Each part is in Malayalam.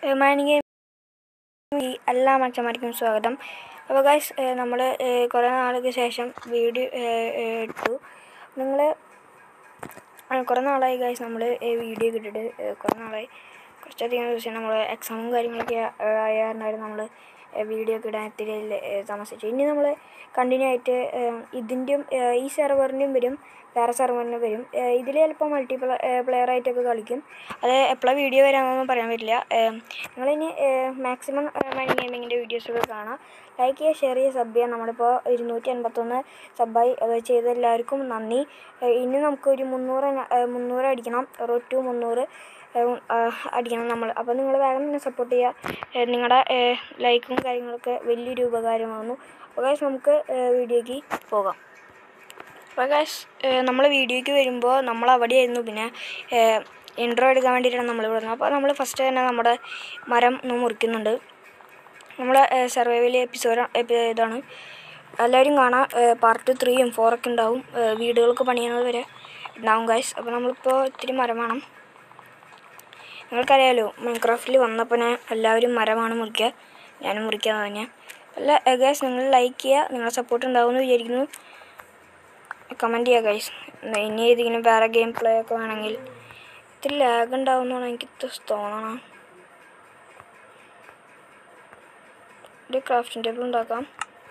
മൈനിങ് എല്ലാ മച്ചന്മാർക്കും സ്വാഗതം അപ്പോൾ ഗൈസ് നമ്മൾ കുറേ നാൾക്ക് ശേഷം വീഡിയോ എടുത്തു നിങ്ങൾ കുറേ നാളായി ഗൈസ് നമ്മൾ വീഡിയോ കിട്ടിയിട്ട് കുറേ നാളായി കുറച്ചധികം ദിവസം നമ്മൾ എക്സാമും കാര്യങ്ങളൊക്കെ ആയിരുന്നു നമ്മൾ വീഡിയോ ഒക്കെ ഇടാൻ ഇത്തിരി താമസിച്ചു ഇനി നമ്മൾ കണ്ടിന്യൂ ആയിട്ട് ഇതിൻ്റെയും ഈ സെർവറിൻ്റെയും വരും വേറെ സെർവറിന് വരും ഇതിൽ ചിലപ്പോൾ മൾട്ടി പ്ലെയർ ആയിട്ടൊക്കെ കളിക്കും അത് എപ്പോഴാണ് വീഡിയോ വരാമെന്നൊന്നും പറയാൻ പറ്റില്ല നിങ്ങളിനി മാക്സിമം മൈനിങ് ഗെയിമിങ്ങിൻ്റെ വീഡിയോസൊക്കെ കാണാം ലൈക്ക് ചെയ്യുക ഷെയർ ചെയ്യുക സബ് ചെയ്യുക നമ്മളിപ്പോൾ ഇരുന്നൂറ്റി എൺപത്തൊന്ന് സബ്ബായി അത് ചെയ്ത എല്ലാവർക്കും നന്ദി ഇനി നമുക്കൊരു മുന്നൂറ് മുന്നൂറ് അടിക്കണം ഒരു ടു മുന്നൂറ് അടിക്കണം നമ്മൾ അപ്പോൾ നിങ്ങൾ വേഗം തന്നെ സപ്പോർട്ട് ചെയ്യുക നിങ്ങളുടെ ലൈക്കും കാര്യങ്ങളൊക്കെ വലിയൊരു ഉപകാരമാകുന്നു അപ്പോൾ ഗൈസ് നമുക്ക് വീഡിയോയ്ക്ക് പോകാം അപ്പോൾ ഗൈസ് നമ്മൾ വീഡിയോയ്ക്ക് വരുമ്പോൾ നമ്മൾ അവിടെയായിരുന്നു പിന്നെ ഇൻട്രോ എടുക്കാൻ വേണ്ടിയിട്ടാണ് നമ്മൾ ഇവിടെ അപ്പോൾ നമ്മൾ ഫസ്റ്റ് തന്നെ നമ്മുടെ മരം ഒന്ന് മുറിക്കുന്നുണ്ട് നമ്മൾ സർവൈവൽ എപ്പിസോഡ് ഇതാണ് എല്ലാവരും കാണാം പാർട്ട് ത്രീയും ഫോറൊക്കെ ഉണ്ടാവും വീടുകളൊക്കെ പണിയുന്നത് വരെ ഉണ്ടാവും ഗൈസ് അപ്പോൾ നമ്മളിപ്പോൾ ഇത്തിരി മരം വേണം നിങ്ങൾക്കറിയാലോ മൈൻക്രാഫ്റ്റിൽ വന്നപ്പോൾ എല്ലാവരും മരമാണ് മുറിക്കുക ഞാനും മുറിക്കാൻ തന്നെ അല്ല ഗൈസ് നിങ്ങൾ ലൈക്ക് ചെയ്യുക നിങ്ങളുടെ സപ്പോർട്ട് ഉണ്ടാവുമെന്ന് വിചാരിക്കുന്നു കമൻറ്റ് ചെയ്യുക ഗൈസ് ഇനി ഏതെങ്കിലും വേറെ ഗെയിം പ്ലേ ഒക്കെ വേണമെങ്കിൽ ഇത്തിരി ലാഗ് ഉണ്ടാവുമെന്നാണ് എനിക്ക് തോന്നണം ഒരു ക്രാഫ്റ്റിംഗ് ടേബിൾ ഉണ്ടാക്കാം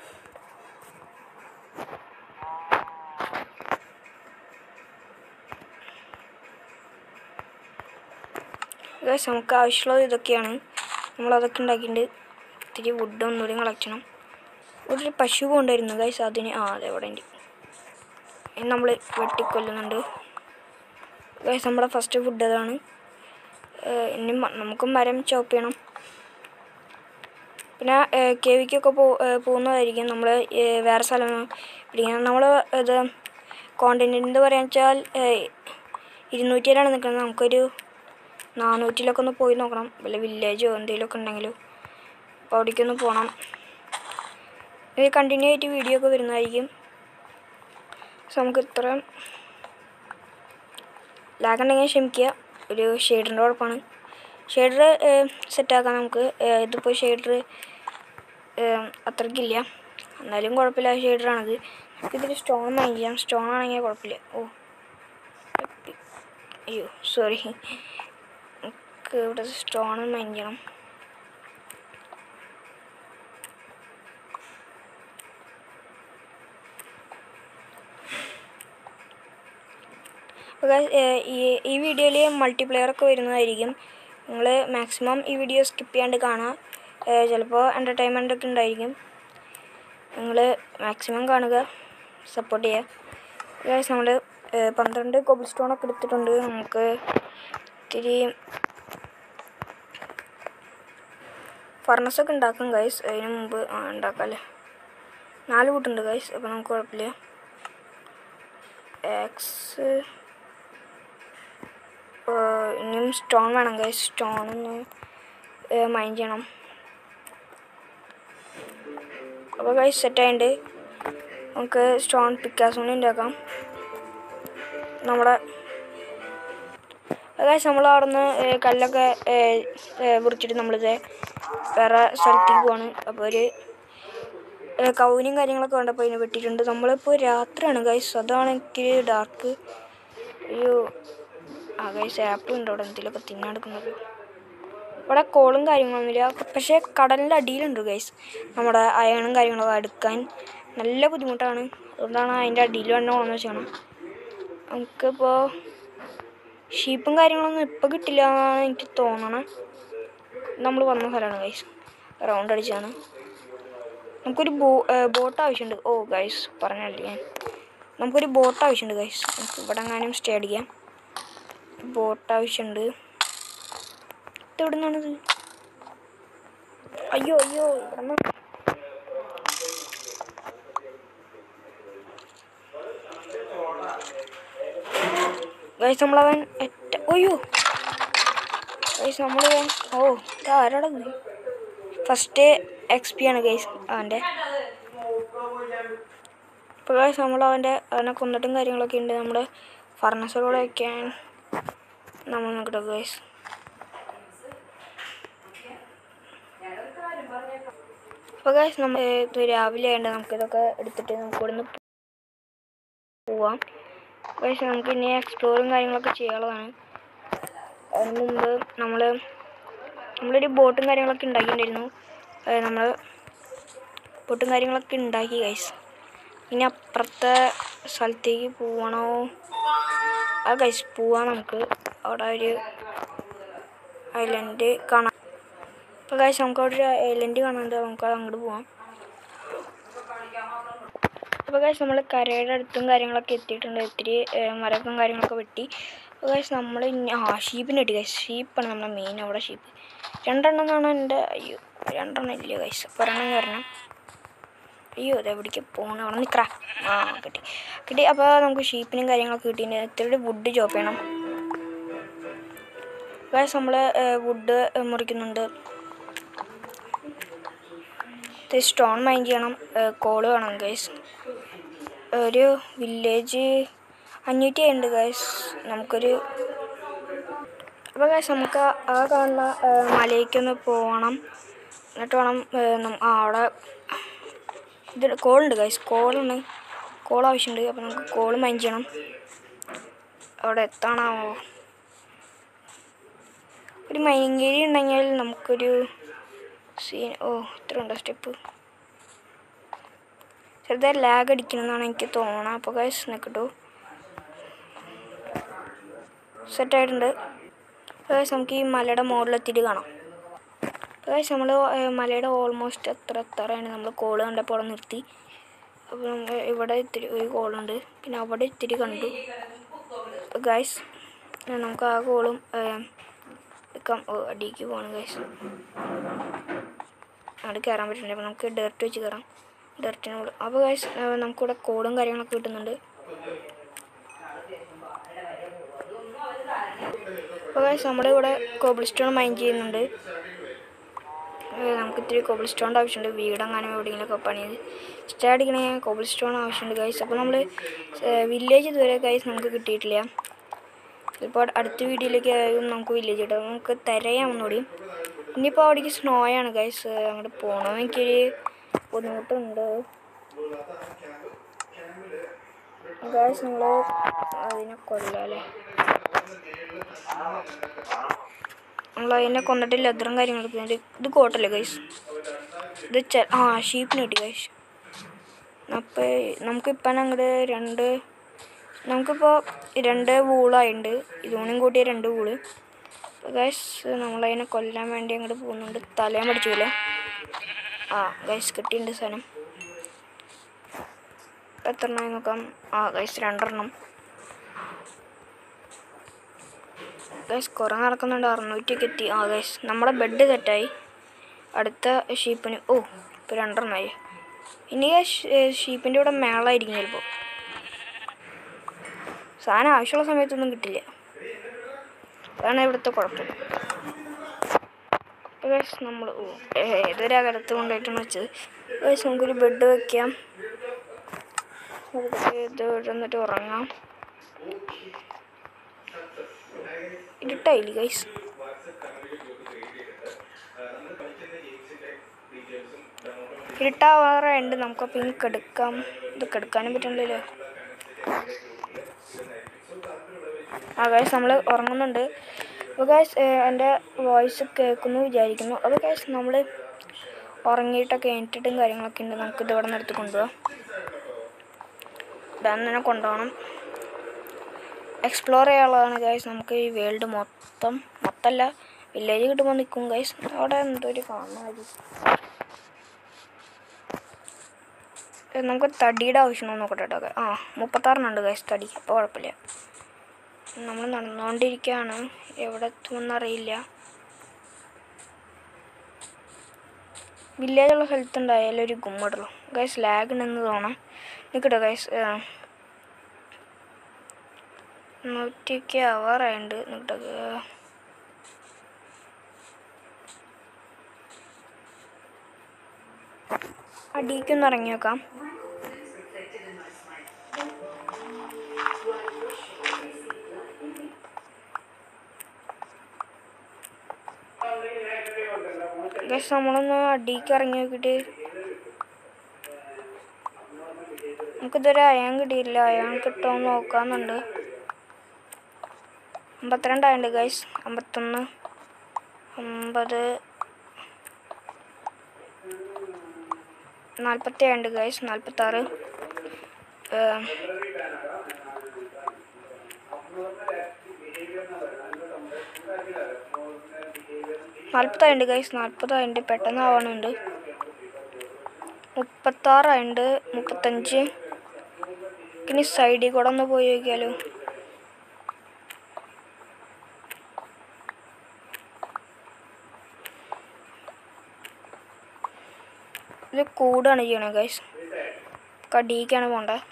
ഗൈസ് നമുക്ക് ആവശ്യമുള്ളത് ഇതൊക്കെയാണ് നമ്മളതൊക്കെ ഉണ്ടാക്കിയിട്ടുണ്ട് ഇത്തിരി വുഡ് ഒന്നുകൂടി കളക്ട് ചെയ്യണം ഒരു പശു കൊണ്ടുവരുന്നു ഗൈസ് അതിന് ആ അതെ ഇവിടെ ഉണ്ട് നമ്മൾ വെട്ടിക്കൊല്ലുന്നുണ്ട് ഗൈസ് നമ്മുടെ ഫസ്റ്റ് ഫുഡ് അതാണ് ഇനി നമുക്ക് മരം ചോപ്പ് ചെയ്യണം പിന്നെ കെ വിക്കൊക്കെ പോ പോകുന്നതായിരിക്കും നമ്മൾ വേറെ സ്ഥലം പിടിക്കണം നമ്മൾ ഇത് കോണ്ടിനെൻ്റ് പറയാന്ന് വെച്ചാൽ ഇരുന്നൂറ്റിയിലാണ് നിൽക്കുന്നത് നമുക്കൊരു നാനൂറ്റിലൊക്കെ ഒന്ന് പോയി നോക്കണം വല്ല വില്ലേജോ എന്തെങ്കിലുമൊക്കെ ഉണ്ടെങ്കിലോ അപ്പോൾ അവിടേക്കൊന്ന് പോകണം ഇത് കണ്ടിന്യൂ ആയിട്ട് വീഡിയോ ഒക്കെ വരുന്നതായിരിക്കും സോ നമുക്ക് ഇത്രയും ലാഗ് ഉണ്ടെങ്കിൽ ക്ഷമിക്കുക ഒരു ഷെയ്ഡറിൻ്റെ കുഴപ്പമാണ് ഷെയ്ഡർ സെറ്റാക്കാം നമുക്ക് ഇതിപ്പോൾ ഷെയ്ഡർ അത്രയ്ക്കില്ല എന്നാലും കുഴപ്പമില്ല ഷെയ്ഡറാണിത് ഇതിൽ സ്റ്റോൺ മൈൻഡ് ചെയ്യാം സ്റ്റോൺ ആണെങ്കിൽ കുഴപ്പമില്ല ഓ അയ്യോ സോറി നമുക്ക് ഇവിടെ സ്റ്റോൺ മൈൻഡ് ചെയ്യണം ഈ ഈ വീഡിയോയിൽ മൾട്ടിപ്ലെയർ ഒക്കെ വരുന്നതായിരിക്കും നിങ്ങൾ മാക്സിമം ഈ വീഡിയോ സ്കിപ്പ് ചെയ്യാണ്ട് കാണുക ചിലപ്പോൾ എൻ്റർടൈൻമെൻ്റ് ഒക്കെ ഉണ്ടായിരിക്കും നിങ്ങൾ മാക്സിമം കാണുക സപ്പോർട്ട് ചെയ്യുക ഗൈസ് നമ്മൾ പന്ത്രണ്ട് കോബിൾ സ്റ്റോണൊക്കെ എടുത്തിട്ടുണ്ട് നമുക്ക് ഇത്തിരി ഫർണസൊക്കെ ഉണ്ടാക്കും ഗൈസ് അതിന് മുമ്പ് ആ ഉണ്ടാക്കാമല്ലേ നാല് കൂട്ടുണ്ട് ഗൈസ് അപ്പോൾ നമുക്ക് കുഴപ്പമില്ല എക്സ് ഇനിയും സ്റ്റോൺ വേണം ഗൈസ് സ്റ്റോൺ ഒന്ന് മൈൻഡ് ചെയ്യണം അപ്പോൾ ഗൈസ് സെറ്റായിട്ടുണ്ട് നമുക്ക് സ്റ്റോൺ പിക്കാസ് കൊണ്ട് ഉണ്ടാക്കാം നമ്മുടെ ഗൈസ് നമ്മൾ അവിടെ നിന്ന് കല്ലൊക്കെ മുറിച്ചിട്ട് നമ്മളിത് വേറെ സ്ഥലത്തേക്ക് പോവാണ് അപ്പോൾ ഒരു കൗനും കാര്യങ്ങളൊക്കെ കണ്ടപ്പോൾ അതിനെ വെട്ടിയിട്ടുണ്ട് നമ്മളിപ്പോൾ രാത്രിയാണ് ഗൈസ് അതാണ് എനിക്ക് ഡാർക്ക് ഒരു ആ ഗൈസ് ആപ്പിൾ ഉണ്ട് അവിടെ എന്തെങ്കിലുമൊക്കെ തിന്നെടുക്കുന്നത് ഇവിടെ കോളും കാര്യങ്ങളൊന്നുമില്ല പക്ഷേ കടലിൻ്റെ അടിയിലുണ്ട് ഗൈസ് നമ്മുടെ അയണും കാര്യങ്ങളൊക്കെ എടുക്കാൻ നല്ല ബുദ്ധിമുട്ടാണ് അതുകൊണ്ടാണ് അതിൻ്റെ അടിയിൽ തന്നെ കൊണ്ടെന്ന് വെച്ചാണ് നമുക്കിപ്പോൾ ഷീപ്പും കാര്യങ്ങളൊന്നും ഇപ്പോൾ കിട്ടില്ല എന്നാണ് എനിക്ക് തോന്നണേ നമ്മൾ വന്ന സ്ഥലമാണ് ഗൈസ് റൗണ്ട് അടിച്ചാണ് നമുക്കൊരു ബോ ബോട്ട് ആവശ്യമുണ്ട് ഓ ഗൈസ് പറഞ്ഞല്ലേ ഞാൻ നമുക്കൊരു ബോട്ട് ആവശ്യമുണ്ട് ഗൈസ് നമുക്ക് ഇവിടെ എങ്ങാനും സ്റ്റേ അടിക്കാം ബോട്ട് ആവശ്യമുണ്ട് ഇതെവിടെ നിന്നാണിത് അയ്യോ അയ്യോ ഇവിടെ ഗൈസ് നമ്മളവൻ എറ്റ അയ്യോ ഗൈസ് നമ്മൾ ഓ ഇതാരാടത് ഫസ്റ്റ് എക്സ് പി ആണ് ഗൈസ് അവൻ്റെ ഇപ്പോൾ ഗൈസ് നമ്മൾ അവൻ്റെ അവനെ കൊന്നിട്ടും കാര്യങ്ങളൊക്കെ ഉണ്ട് നമ്മുടെ ഫർണസുകളെ വയ്ക്കാൻ നമ്മൾ നോക്കട്ടെ ഗൈസ് അപ്പോൾ ഗൈസ് നമ്മൾ ഇത് രാവിലെ ആയതുകൊണ്ട് നമുക്കിതൊക്കെ എടുത്തിട്ട് നമുക്ക് ഇവിടുന്ന് പോവാം ഗൈസ് നമുക്ക് ഇനി എക്സ്പ്ലോറും കാര്യങ്ങളൊക്കെ ചെയ്യാനുള്ളതാണ് അതിന് മുമ്പ് നമ്മൾ നമ്മളൊരു ബോട്ടും കാര്യങ്ങളൊക്കെ ഉണ്ടാക്കിയിട്ടുണ്ടായിരുന്നു നമ്മൾ ബോട്ടും കാര്യങ്ങളൊക്കെ ഉണ്ടാക്കി ഗൈസ് ഇനി അപ്പുറത്തെ സ്ഥലത്തേക്ക് പോവണോ ആ ഗൈസ് പോവാം നമുക്ക് അവിടെ ഒരു ഐലൻഡ് കാണാം അപ്പോൾ ഗൈസ് നമുക്ക് അവിടെ ഒരു ഐലൻഡ് കാണാനുണ്ട് നമുക്ക് അങ്ങോട്ട് പോവാം അപ്പോൾ ഗൈസ് നമ്മൾ കരയുടെ അടുത്തും കാര്യങ്ങളൊക്കെ എത്തിയിട്ടുണ്ട് ഇത്തിരി ഏഹ്, മരക്കും കാര്യങ്ങളൊക്കെ വെട്ടി അപ്പോൾ ഗൈസ് നമ്മൾ ഇനി ആ ഷീപ്പിന് കിട്ടി ഗൈസ് ഷീപ്പാണ് നമ്മളെ മെയിൻ അവിടെ ഷീപ്പ് രണ്ടെണ്ണം എന്നാണ് എൻ്റെ അയ്യോ രണ്ടെണ്ണം ഇല്ല ഗൈസ് അപ്പോൾ ഒരെണ്ണം കയറണം അയ്യോ അത് എവിടേക്ക് പോകണം അവിടെ നിൽക്കറ ആ കിട്ടി കിട്ടി അപ്പോൾ നമുക്ക് ഷീപ്പിനും കാര്യങ്ങളൊക്കെ കിട്ടിയിട്ടുണ്ട് ഇത്തിരി വുഡ് ചോപ്പ് ചെയ്യണം ഗൈസ് നമ്മൾ വുഡ് മുറിക്കുന്നുണ്ട് ഇത് സ്റ്റോൺ മൈൻ ചെയ്യണം കോള് വേണം ഗൈസ് ഒരു വില്ലേജ് അഞ്ഞൂറ്റി ഉണ്ട് ഗൈസ് നമുക്കൊരു അപ്പോൾ ഗൈസ് നമുക്ക് ആ കാണുന്ന ഏ, മലയ്ക്കൊന്ന് പോകണം എന്നിട്ട് വേണം ഏ, നം- ആ അവിടെ ഇത് കോളുണ്ട് ഗൈസ് കോളാണ് കോൾ ആവശ്യമുണ്ട് അപ്പോൾ നമുക്ക് കോൾ മൈൻ ചെയ്യണം അവിടെ എത്താണാവോ ഒരു മൈൻകേരി ഉണ്ടെങ്കിൽ നമുക്കൊരു സീൻ ഓ ഇത്ര ഉണ്ടോ സ്റ്റെപ്പ് ചെറുതായി ലാഗ് അടിക്കണമെന്നാണ് എനിക്ക് തോന്നണം അപ്പോൾ ഗൈസ് നിൽക്കട്ടു സെറ്റായിട്ടുണ്ട് ഗൈസ് നമുക്ക് ഈ മലയുടെ മുകളിലെത്തിയിട്ട് കാണാം ഗൈസ് നമ്മൾ മലയുടെ ഓൾമോസ്റ്റ് എത്ര എത്രയാണ് നമ്മൾ കോള് കണ്ടപ്പോൾ അവിടെ നിർത്തി അപ്പോൾ നമ്മൾ ഇവിടെ ഇത്തിരി ഒരു കോളുണ്ട് പിന്നെ അവിടെ ഇത്തിരി കണ്ടു ഗൈസ് നമുക്ക് ആ കോളും എടുക്കാം ഓ അടിക്ക് പോകണം ഗൈസ് അവിടെ കയറാൻ പറ്റുന്നുണ്ട് അപ്പോൾ നമുക്ക് ഡെർട്ട് വെച്ച് കയറാം ഡെർട്ടിന് കൂടെ അപ്പോൾ ഗൈസ് നമുക്കിവിടെ കോളും കാര്യങ്ങളൊക്കെ കിട്ടുന്നുണ്ട് അപ്പോൾ ഗൈസ് നമ്മുടെ ഇവിടെ കോബിൾ സ്റ്റോൺ മൈൻ ചെയ്യുന്നുണ്ട് ഏഹ് നമുക്ക് ഇത്തിരി കോബിൾ സ്റ്റോണിൻ്റെ ആവശ്യമുണ്ട് വീടെങ്ങാനും എവിടെയെങ്കിലുമൊക്കെ പണിയത് സ്റ്റേ അടിക്കണമെങ്കിൽ കോബിൾ സ്റ്റോൺ ആവശ്യമുണ്ട് ഗൈസ് അപ്പോൾ നമ്മൾ വില്ലേജ് ഇതുവരെ ഗൈസ് നമുക്ക് കിട്ടിയിട്ടില്ല ഇപ്പോൾ അടുത്ത വീഡിയോയിലേക്ക് ആയും നമുക്ക് വില്ലേജ് കിട്ടും നമുക്ക് തിരയാം ഒന്നുകൂടി ഇനിയിപ്പോൾ അവിടേക്ക് സ്നോ ആണ് ഗൈസ് അങ്ങോട്ട് പോകണം എനിക്കൊരു ബുദ്ധിമുട്ടുണ്ട് ഗൈസ് നിങ്ങൾ അതിനെ കൊല്ലാല്ലേ നമ്മൾ അതിനെ കൊന്നിട്ട് ലെതറും കാര്യങ്ങളൊക്കെ ഉണ്ട്. ഇത് കോട്ടല്ലേ ഗൈസ് ഇത് ചെ ആ ഷീപ്പിന് കിട്ടി ഗൈസ് അപ്പോൾ നമുക്കിപ്പം അങ്ങോട്ട് രണ്ട് നമുക്കിപ്പോൾ രണ്ട് വൂളായിട്ടുണ്ട് ഇതോണും കൂട്ടിയ രണ്ട് വൂള് അപ്പോൾ ഗൈസ് നമ്മളതിനെ കൊല്ലാൻ വേണ്ടി അങ്ങോട്ട് പോകുന്നുണ്ട് തലയും പഠിച്ചില്ല ആ ഗൈസ് കിട്ടിയിട്ടുണ്ട് സാധനം ഇപ്പം എത്ര എണ്ണം നോക്കാം ആ ഗൈസ് രണ്ടെണ്ണം ഗൈസ് കുറേ നടക്കുന്നുണ്ട് അറുന്നൂറ്റിയൊക്കെ എത്തി ആ ഗൈസ് നമ്മുടെ ബെഡ് തെറ്റായി അടുത്ത ഷീപ്പിന് ഓ ഇപ്പോൾ രണ്ടെണ്ണമായി ഇനി ഷീപ്പിൻ്റെ കൂടെ മേളായിരിക്കും ചിലപ്പോൾ സാധനം ആവശ്യമുള്ള സമയത്തൊന്നും കിട്ടില്ല അതാണ് ഇവിടുത്തെ കുഴപ്പം ഗൈസ് നമ്മൾ ഓ ഏതൊരു അകലത്ത് കൊണ്ടുപോയിട്ടാണ് വെച്ചത് ഗൈസ് നമുക്കൊരു ബെഡ് വെക്കാം നമുക്ക് ഇത് എന്നിട്ട് ഉറങ്ങാം ഇരുട്ടായില്ലേ ഗൈസ് ഇരുട്ടാവാറുണ്ട് നമുക്കപ്പോൾ ഇനി കെടുക്കാം ഇത് കെടുക്കാനും പറ്റണില്ലല്ലോ ആ ഗൈസ് നമ്മൾ ഉറങ്ങുന്നുണ്ട് അപ്പോൾ ഗൈസ് എൻ്റെ വോയിസ് കേൾക്കുന്നു വിചാരിക്കുന്നു അപ്പോൾ ഗൈസ് നമ്മൾ ഉറങ്ങിയിട്ടൊക്കെ എണീറ്റിട്ടും കാര്യങ്ങളൊക്കെ ഉണ്ട് നമുക്കിത് ഇവിടെ നിന്ന് എടുത്ത് കൊണ്ടുപോകാം ഇതാന്ന് തന്നെ കൊണ്ടുപോകണം എക്സ്പ്ലോർ ചെയ്യാനുള്ളതാണ് ഗൈസ് നമുക്ക് ഈ വേൾഡ് മൊത്തം മൊത്തമല്ല വില്ലേജ് കിട്ടുമ്പോൾ നിൽക്കും ഗൈസ് അവിടെ എന്തൊരു കാണുമായിരിക്കും ഏ, നമുക്ക് തടിയുടെ ആവശ്യമുണ്ടോ നോക്കട്ടെ കേട്ടോ ആ മുപ്പത്താറിനുണ്ട് ഗൈസ് തടി അപ്പോൾ കുഴപ്പമില്ല നമ്മൾ നടന്നുകൊണ്ടിരിക്കുകയാണ് എവിടെ എത്തുമെന്നറിയില്ല വില്ലേജുള്ള സ്ഥലത്തുണ്ടായാലും ഒരു ഗുമ്മിടുള്ളൂ ഗൈസ് ലാഗ് ഉണ്ടെന്ന് തോന്നാം നിൽക്കട്ടെ ഗൈസ് നൂറ്റിക്ക് ആവാറായിട്ടുണ്ട് നിൽക്കട്ടെ അടിക്കൊന്ന് ഇറങ്ങി നോക്കാം ഗസ് നമ്മളൊന്ന് അടിക്ക് ഇറങ്ങി നോക്കിയിട്ട് നമുക്കിതുവരെ അയൺ കിട്ടിയില്ല അയൺ കിട്ടുമെന്ന് നോക്കാമെന്നുണ്ട് അമ്പത്തിരണ്ടായിട്ടുണ്ട് ഗൈസ് അമ്പത്തൊന്ന് അമ്പത് നാൽപ്പത്തി ഏഴുണ്ട് ഗൈസ് നാൽപ്പത്താറ് നാൽപ്പതായിട്ടുണ്ട് ഗൈസ് നാൽപ്പതായിട്ടുണ്ട് പെട്ടെന്ന് ആവണുണ്ട് മുപ്പത്താറായിട്ടുണ്ട് മുപ്പത്തഞ്ച് ഇനി സൈഡിൽ കൂടെ ഒന്ന് പോയി നോക്കിയാലോ ഇത് കൂടാണ് ചെയ്യണത് ഗൈസ് കടിയിക്കാണ് പോണ്ടത്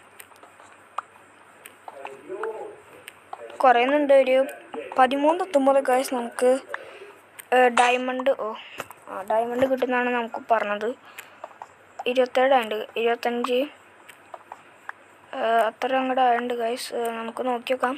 കുറയുന്നുണ്ട് ഒരു പതിമൂന്ന് എത്തുമ്പോൾ ഗൈസ് നമുക്ക് ഡയമണ്ട് ഓ ആ ഡയമണ്ട് കിട്ടുന്നതാണ് നമുക്ക് പറഞ്ഞത് ഇരുപത്തേഴായിട്ടുണ്ട് ഇരുപത്തഞ്ച് ആ, അത്ര അങ്ങോട്ട് ആയുണ്ട് ഗൈസ് നമുക്ക് നോക്കി നോക്കാം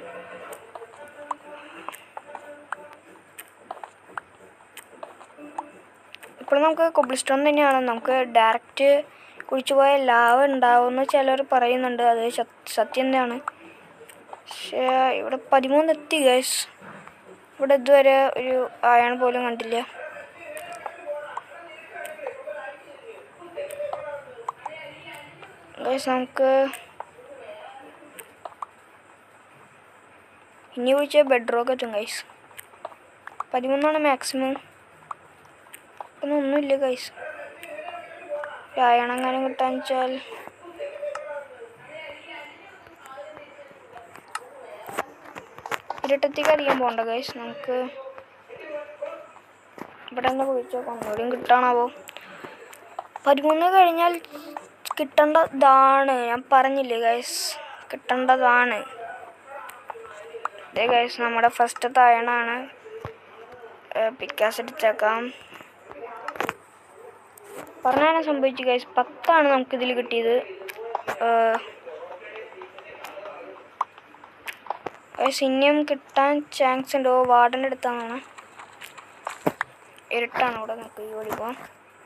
ഇപ്പോൾ നമുക്ക് കൊബിൾ സ്റ്റോൺ തന്നെയാണ് നമുക്ക് ഡയറക്റ്റ് കുഴിച്ചു പോയാൽ ലാവ ഉണ്ടാവുമെന്ന് ചിലർ പറയുന്നുണ്ട് അത് സത്- സത്യം തന്നെയാണ് പക്ഷേ ഇവിടെ പതിമൂന്ന് എത്തി ഗൈസ് ഇവിടെ ഇതുവരെ ഒരു ആയാണ് പോലും കണ്ടില്ല ഗൈസ് നമുക്ക് ഇനി വിളിച്ച ബെഡ്റോക്ക് എത്തും ഗൈസ് പതിമൂന്നാണ് മാക്സിമം ഇപ്പം ഒന്നുമില്ല ഗൈസ് രായണം അങ്ങനെ കിട്ടാന്ന് വെച്ചാൽ ഇരുട്ടത്തേക്ക് അധികം പോകണ്ട ഗൈസ് നമുക്ക് ഇവിടെ തന്നെ പോയിച്ചോ ഒന്നുകൂടിയും കിട്ടാണാവോ പതിമൂന്ന് കഴിഞ്ഞാൽ കിട്ടേണ്ടതാണ് ഞാൻ പറഞ്ഞില്ലേ ഗൈസ് കിട്ടേണ്ടതാണ് ഇതേ ഗൈസ് നമ്മുടെ ഫസ്റ്റ് തായണാണ് പിക്കാസ് എടുത്തേക്കാം പറഞ്ഞാണ് സംഭവിച്ചു ഗൈസ് പത്താണ് നമുക്കിതിൽ കിട്ടിയത് ഗൈസ് ഇനിയും കിട്ടാൻ ചാൻസ് ഉണ്ടോ വാർഡൻ്റെ അടുത്താണ് ഇരുട്ടാണ് ഇവിടെ നമുക്ക് ഈ ഓടി പോവാം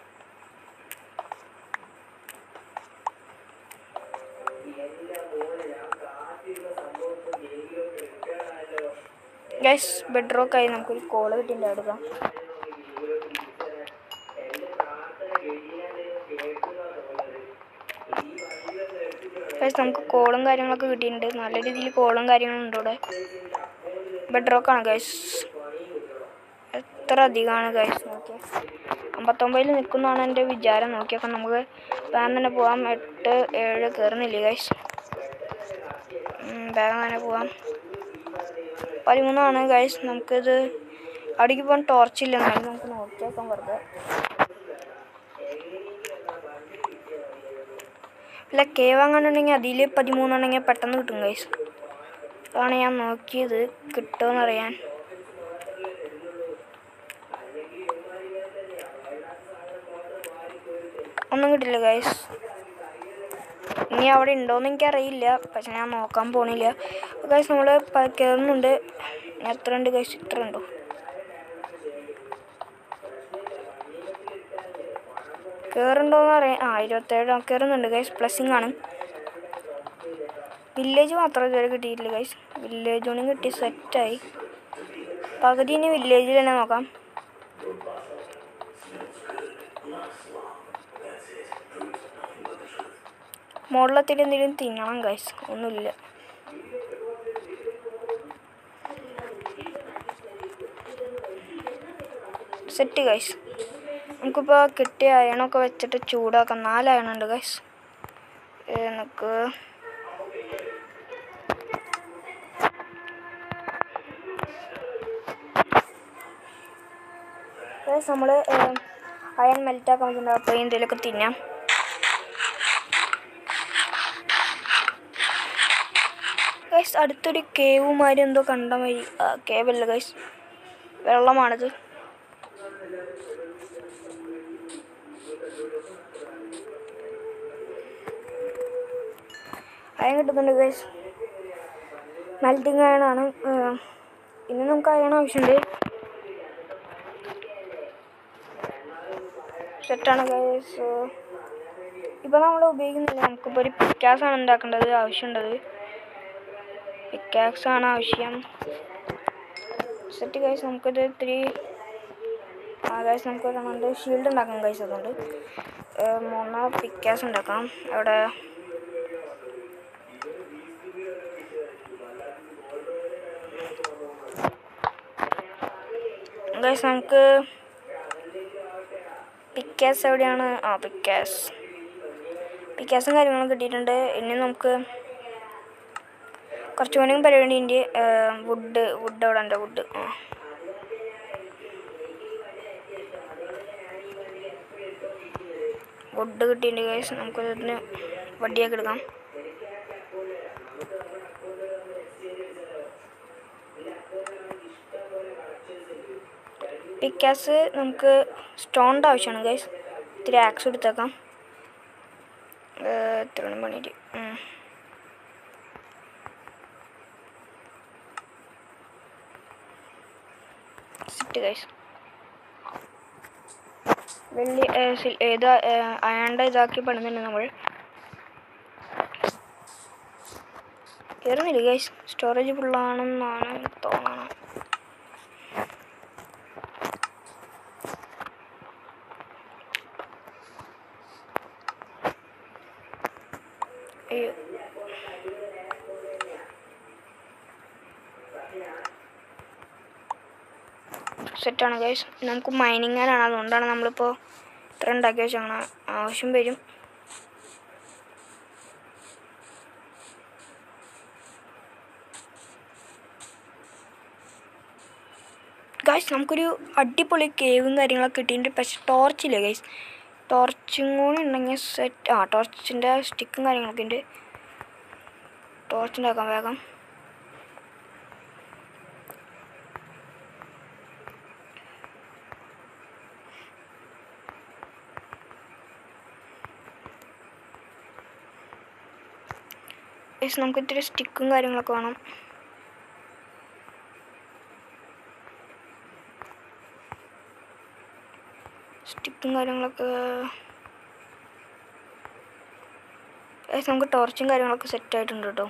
ഗൈസ് ബെഡ്റോക്കായി നമുക്കൊരു കോള് കിട്ടിയിട്ടുണ്ട് എടുക്കാം ഗൈസ് നമുക്ക് കോളും കാര്യങ്ങളൊക്കെ കിട്ടിയിട്ടുണ്ട് നല്ല രീതിയിൽ കോളും കാര്യങ്ങളും ഉണ്ട് ഇവിടെ ബെഡ്റോക്കാണ് ഗൈസ് എത്ര അധികമാണ് ഗൈസ് നോക്കിയാൽ അമ്പത്തൊമ്പതിൽ നിൽക്കുന്നതാണ് എൻ്റെ വിചാരം നോക്കിയൊക്കെ നമുക്ക് വേഗം തന്നെ പോവാം എട്ട് ഏഴ് കയറുന്നില്ലേ ഗൈസ് വേഗം തന്നെ പോവാം പതിമൂന്നാണ് ഗൈസ് നമുക്കിത് അവിടേക്ക് പോകാൻ ടോർച്ചില്ല എന്നാലും നമുക്ക് നോക്കിയേക്കാം വെറുതെ അല്ല കേ വാങ്ങാനുണ്ടെങ്കിൽ അതിൽ പതിമൂന്നാണെങ്കിൽ പെട്ടെന്ന് കിട്ടും ഗൈസ് അതാണ് ഞാൻ നോക്കിയത് കിട്ടുമെന്നറിയാൻ ഒന്നും കിട്ടില്ല ഗൈസ് ഇനി അവിടെ ഉണ്ടോയെന്ന് എനിക്കറിയില്ല പക്ഷെ ഞാൻ നോക്കാൻ പോണില്ല ഗൈസ് നമ്മൾ കയറുന്നുണ്ട് എത്ര ഉണ്ട് ഗൈസ് ഇത്ര ഉണ്ടോ കയറുണ്ടോയെന്ന് അറിയാം ആ ഇരുപത്തേഴ് കയറുന്നുണ്ട് ഗൈസ് പ്ലസ്സിങ് ആണ് വില്ലേജ് മാത്രം ഇതുവരെ കിട്ടിയിട്ടില്ല ഗൈസ് വില്ലേജ് ഒന്നും കിട്ടി സെറ്റായി പകുതി ഇനി വില്ലേജിൽ തന്നെ നോക്കാം മുകളിലെത്തിയിട്ട് എന്തെങ്കിലും തിന്നണം ഗൈസ് ഒന്നുമില്ല സെറ്റ് ഗൈസ് നമുക്കിപ്പോൾ കിട്ടിയ അയണൊക്കെ വെച്ചിട്ട് ചൂടാക്കാം നാല് അയണുണ്ട് ഗൈസ് നമുക്ക് ഗൈസ് നമ്മൾ അയൺ മെൽറ്റാക്കാൻ വെച്ചിട്ടുണ്ടാവും അപ്പോൾ എന്തെങ്കിലുമൊക്കെ തിന്നാം ഗൈസ് അടുത്തൊരു കേവ് മാതിരി എന്തോ കണ്ട മാതിരി കേവ് അല്ല ഗൈസ് വെള്ളമാണിത് അയൺ കിട്ടുന്നുണ്ട് ഗൈസ് മെൽറ്റിംഗ് അയണാണ് ഇനി നമുക്ക് അയൺ ആവശ്യമുണ്ട് സെറ്റാണ് ഗൈസ് ഈ ഇതിപ്പോൾ നമ്മൾ ഉപയോഗിക്കുന്നില്ല നമുക്കിപ്പോൾ ഒരു പിക്കാസ് ആണ് ഉണ്ടാക്കേണ്ടത് ആവശ്യമുണ്ടത് പിക്കാക്സ് ആണ് ആവശ്യം സെറ്റ് ഗൈസ് നമുക്കിത് ഇത്തിരി ആ ഗൈസ് നമുക്ക് രണ്ട് ഷീൽഡ് ഉണ്ടാക്കാം ഗൈസ് അതുകൊണ്ട് ഏഹ് മൂന്ന് പിക്കാസ് ഉണ്ടാക്കാം അവിടെ ഗൈസ് നമുക്ക് പിക്കാസ് എവിടെയാണ് ആ പിക്കാസ് പിക്കാസും കാര്യങ്ങളും കിട്ടിയിട്ടുണ്ട് ഇനി നമുക്ക് കുറച്ച് മണിയും പരിപാടി ഉണ്ട് വുഡ് വുഡ് അവിടെ ഉണ്ട് വുഡ് ആ വുഡ് കിട്ടിയിട്ടുണ്ട് ഗൈസ് നമുക്ക് ഇതിന് വടിയൊക്കെ എടുക്കാം പിക്കാസ് നമുക്ക് സ്റ്റോണിൻ്റെ ആവശ്യമാണ് ഗൈസ് ഇത്തിരി ആക്സ് എടുത്തേക്കാം ഏഹ് എത്ര മണി പണിയിട്ട് സിറ്റ് ഗൈസ് വെള്ളി ഏഹ് സിൽ- ഏതാ അയാണ്ട ഇതാക്കി പണിതുണ്ട് നമ്മൾ കയറുന്നില്ല ഗൈസ് സ്റ്റോറേജ് ഫുള്ളാണെന്നാണ് തോന്നണം അയ്യോ സെറ്റാണ് ഗൈസ് നമുക്ക് മൈനിങ്ങാനാണ് അതുകൊണ്ടാണ് നമ്മളിപ്പോൾ ഇത്ര ഉണ്ടാക്കി വെച്ചാണ് ആവശ്യം വരും ഗൈസ് നമുക്കൊരു അടിപൊളി കേവും കാര്യങ്ങളൊക്കെ കിട്ടിയിട്ടുണ്ട് പക്ഷെ ടോർച്ചില്ല ഗൈസ് ടോർച്ചും കൂടി ഉണ്ടെങ്കിൽ സെറ്റ് ആ ടോർച്ചിൻ്റെ സ്റ്റിക്കും കാര്യങ്ങളൊക്കെ ഉണ്ട് ടോർച്ച് ഉണ്ടാക്കാം വേഗം ഗൈസ് നമുക്ക് ഇത്തിരി സ്റ്റിക്കും കാര്യങ്ങളൊക്കെ വേണം സ്റ്റിക്കും കാര്യങ്ങളൊക്കെ ഗൈസ് നമുക്ക് ടോർച്ചും കാര്യങ്ങളൊക്കെ സെറ്റ് ആയിട്ടുണ്ട് കേട്ടോ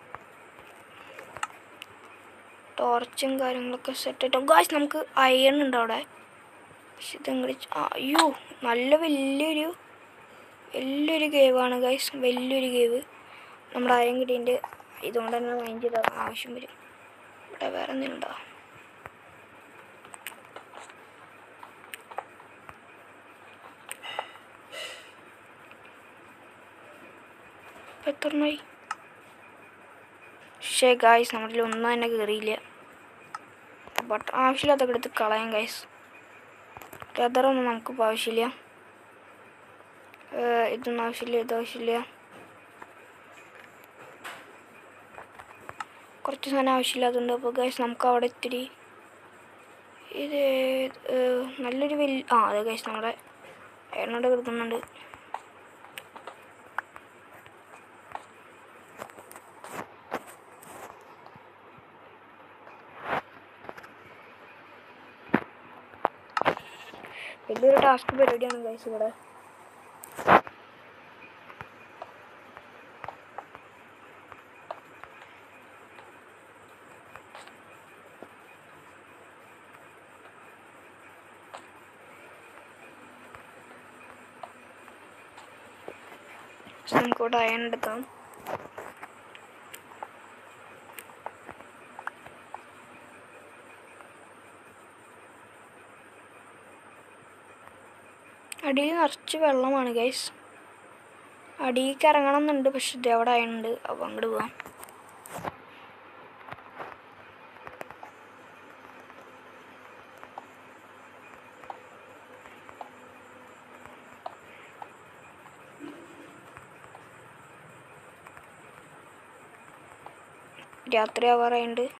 ടോർച്ചും കാര്യങ്ങളൊക്കെ സെറ്റ് ആയിട്ട് ഗായ്സ് നമുക്ക് അയൺ ഉണ്ട് അവിടെ പക്ഷെ ഇതെങ്ങനെ അയ്യോ നല്ല വലിയൊരു വലിയൊരു കേവാണ് ഗൈസ് വലിയൊരു കേവ് നമ്മുടെ അയൺ കിട്ടിയിട്ട് ഇതുകൊണ്ട് തന്നെ മൈൻ ചെയ്ത ആവശ്യം വരും ഇവിടെ വേറെ എന്തെങ്കിലും ഉണ്ടോ ഇപ്പം എത്ര എണ്ണമായി പക്ഷേ ഗായ്സ് നമ്മളിൽ ഒന്നും തന്നെ കയറിയില്ല ബട്ട് ആവശ്യമില്ലാത്തൊക്കെ എടുത്ത് കളയാം ഗൈസ് ലെതറൊന്നും നമുക്കിപ്പോൾ ആവശ്യമില്ല ഏഹ് ഇതൊന്നും ആവശ്യമില്ല ഇത് ആവശ്യമില്ല കുറച്ച് സാധനം ആവശ്യമില്ലാത്തതുണ്ട് അപ്പോൾ ഗൈസ് നമുക്ക് അവിടെ ഇത്തിരി ഇത് ഏഹ് നല്ലൊരു വലിയ ആ അതെ ഗൈസ് നമ്മുടെ എണ്ണോട് കിടക്കുന്നുണ്ട് വലിയൊരു ടാസ്ക് പരിപാടിയാണ് ഗൈസ് ഇവിടെ നമുക്ക് ഇവിടെ അയൺ എടുക്കാം അടിയിൽ നിറച്ച് വെള്ളമാണ് ഗൈസ് അടിയിലേക്ക് ഇറങ്ങണം എന്നുണ്ട് പക്ഷെ ഇത് എവിടെ ആയുണ്ട് അപ്പോൾ അങ്ങോട്ട് പോവാം രാത്രി ആവാറായുണ്ട്